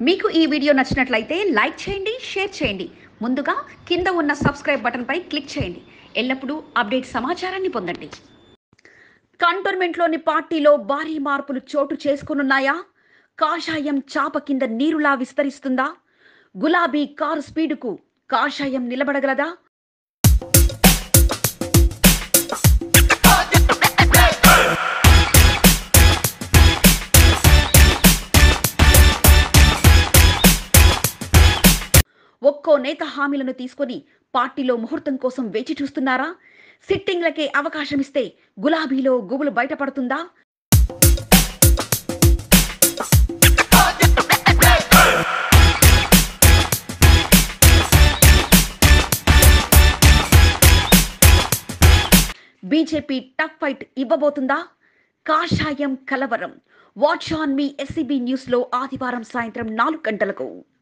మీకు ఈ వీడియో నచ్చినట్లయితే లైక్ చేయండి షేర్ చేయండి ముందుగా కింద ఉన్న సబ్స్క్రైబ్ బటన్పై క్లిక్ చేయండి ఎల్లప్పుడూ అప్డేట్ సమాచారాన్ని పొందండి కంటోన్మెంట్లోని పార్టీలో భారీ మార్పులు చోటు చేసుకునున్నాయా కాషాయం చాప కింద నీరులా విస్తరిస్తుందా గులాబీ కారు స్పీడుకు కాషాయం నిలబడగలదా ఒక్కో నేత హామీలను తీసుకొని పార్టీలో ముహూర్తం కోసం వేచి చూస్తున్నారా సిట్టింగ్లకే అవకాశం ఇస్తే గులాబీలో గుబులు బయటపడుతుందా బీజేపీ టఫ్ ఫైట్ ఇవ్వబోతుందా కాషాయం కలవరం వాచ్ ఆన్ మీ ఎస్సీబీ న్యూస్ లో ఆదివారం సాయంత్రం నాలుగు గంటలకు